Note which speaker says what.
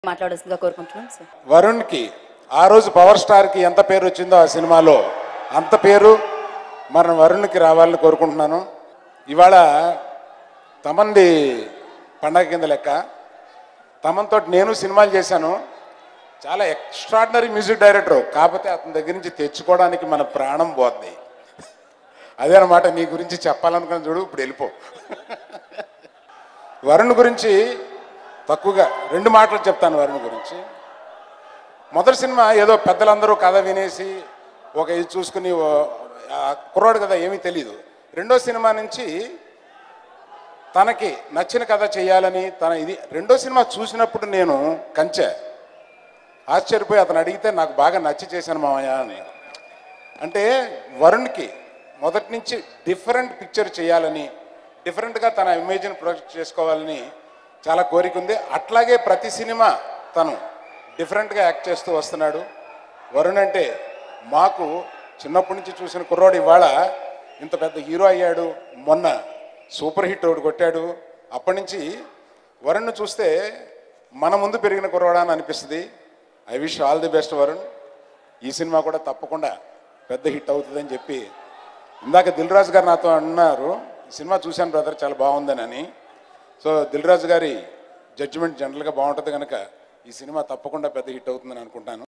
Speaker 1: మాట్లాడాల్సిందిగా కోరుకుంటున్నాం సార్
Speaker 2: వరుణ్కి ఆ రోజు పవర్ స్టార్కి ఎంత పేరు వచ్చిందో ఆ సినిమాలో అంత పేరు మన వరుణ్కి రావాలని కోరుకుంటున్నాను ఇవాళ తమంది పండగ కింద లెక్క తమంతో నేను సినిమాలు చేశాను చాలా ఎక్స్ట్రాడినరీ మ్యూజిక్ డైరెక్టర్ కాకపోతే అతని దగ్గర నుంచి తెచ్చుకోవడానికి మన ప్రాణం పోద్ది అదే అనమాట నీ గురించి చెప్పాలనుకున్న చూడు ఇప్పుడు వెళ్ళిపో వరుణ్ గురించి తక్కువగా రెండు మాటలు చెప్తాను వరుణ్ గురించి మొదటి సినిమా ఏదో పెద్దలందరూ కథ వినేసి ఒక ఇది చూసుకుని ఓ- ఆ కుర్రాడు కదా ఏమీ తెలియదు రెండో సినిమా నుంచి తనకి నచ్చిన కథ చేయాలని తన ఇది రెండో సినిమా చూసినప్పుడు నేను కంచె ఆశ్చర్యపోయి అతను అడిగితే నాకు బాగా నచ్చి చేశాను మామయ్య అని అంటే వరుణ్కి మొదటి నుంచి డిఫరెంట్ పిక్చర్ చేయాలని డిఫరెంట్గా తన ఇమేజ్ని ప్రొజెక్ట్ చేసుకోవాలని చాలా కోరిక ఉంది అట్లాగే ప్రతి సినిమా తను డిఫరెంట్గా యాక్ట్ చేస్తూ వస్తున్నాడు వరుణ్ అంటే మాకు చిన్నప్పటి నుంచి చూసిన కుర్రోడు ఇవాళ ఇంత పెద్ద హీరో అయ్యాడు మొన్న సూపర్ హిట్ ఒకటి కొట్టాడు అప్పటి నుంచి వరుణ్ను చూస్తే మన ముందు పెరిగిన కుర్రోడా అని అనిపిస్తుంది I wish all the best Varun ఈ సినిమా కూడా తప్పకుండా పెద్ద హిట్ అవుతుందని చెప్పి ఇందాక దిల్ రాజు గారు నాతో అన్నారు ఈ సినిమా చూశాను బ్రదర్ చాలా బాగుందని సో దిల్ రాజు గారి జడ్జిమెంట్ జనరల్గా బాగుంటుంది కనుక ఈ సినిమా తప్పకుండా పెద్ద హిట్ అవుతుందని అనుకుంటాను